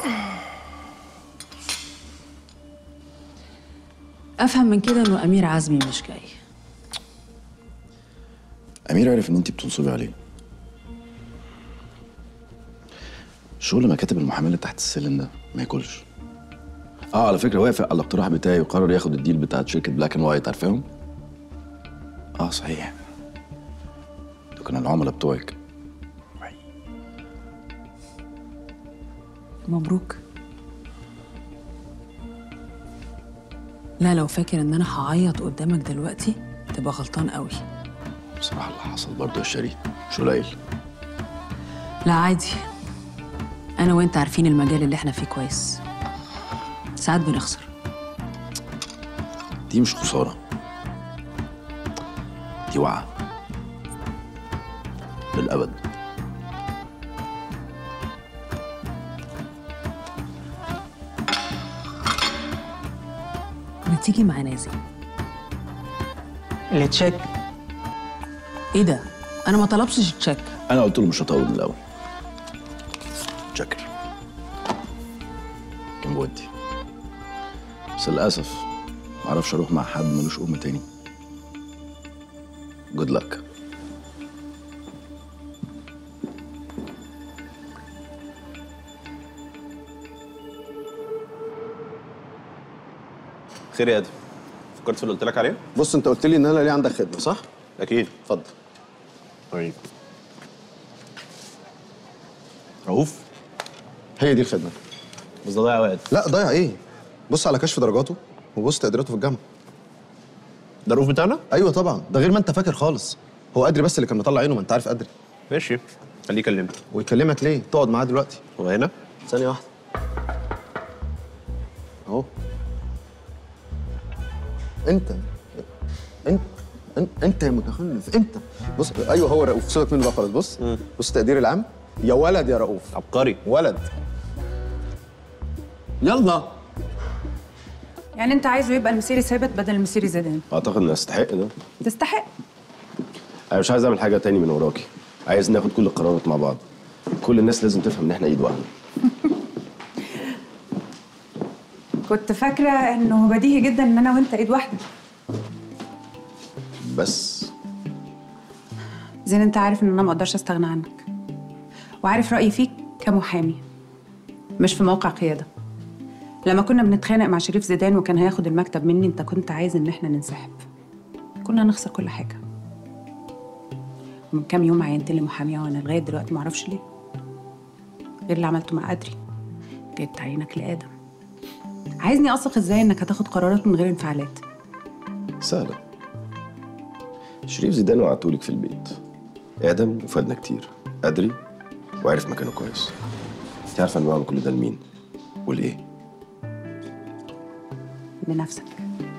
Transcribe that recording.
افهم من كده انه امير عزمي مش جاي امير عرف ان انت بتنصبي عليه شغل مكاتب المحاماه اللي تحت السلم ده ما ياكلش اه على فكره وافق على الاقتراح بتاعي وقرر ياخد الديل بتاعت شركه بلاك اند وايت عارفاهم اه صحيح دول كانوا العملاء بتوعك مبروك لا لو فاكر ان انا هعيط قدامك دلوقتي تبقى غلطان قوي بصراحه اللي حصل برضه يا شريف مش قليل لا عادي انا وانت عارفين المجال اللي احنا فيه كويس ساعات بنخسر دي مش خساره دي وعي للابد ما تيجي مع نازل اللي تشيك ايه ده انا ما طلبتش تشيك انا قلت له مش هطول من الاول شكر كان بودي بس للاسف ما اعرفش اروح مع حد ملوش ام تاني جود لك خير يا ادم فكرت في اللي قلت لك عليه؟ بص انت قلت لي ان انا ليه عندك خدمه صح؟ اكيد اتفضل طيب رؤوف هي دي الخدمه بس ده ضيع وقت لا ضايع ايه؟ بص على كشف درجاته وبص تقديراته في الجامعه ده الرؤوف بتاعنا؟ ايوه طبعا ده غير ما انت فاكر خالص هو ادري بس اللي كان مطلع عينه ما انت عارف ادري ماشي خليه يكلمني ويكلمك ليه؟ تقعد معاه دلوقتي هو هنا؟ ثانيه واحده اهو انت انت انت, انت يا متخلف انت بص ايوه هو رؤوف سيبك منه بقى خالص بص بص التقدير العام يا ولد يا رؤوف عبقري ولد يلا يعني انت عايزه يبقى المسيري ثابت بدل المسيري زيدان اعتقد اني استحق ده تستحق انا مش عايز اعمل حاجه تاني من وراكي عايز ناخد كل القرارات مع بعض كل الناس لازم تفهم ان احنا ايد واحده كنت فاكره انه بديهي جدا ان انا وانت ايد واحده بس زين انت عارف ان انا ما اقدرش استغنى عنك وعارف رايي فيك كمحامي مش في موقع قياده لما كنا بنتخانق مع شريف زيدان وكان هياخد المكتب مني انت كنت عايز ان احنا ننسحب كنا هنخسر كل حاجه ومن كام يوم عينت لي محاميه وانا لغايه دلوقتي ما اعرفش ليه غير اللي عملته مع ادري جبت عينك لادم عايزني اثق ازاي انك هتاخد قرارات من غير انفعالات سهله شريف زيدان وقعتهولك في البيت ادم وفادنا كتير ادري وعرف مكانه كويس انت عارفه انا بعمل كل ده لمين وليه لنفسك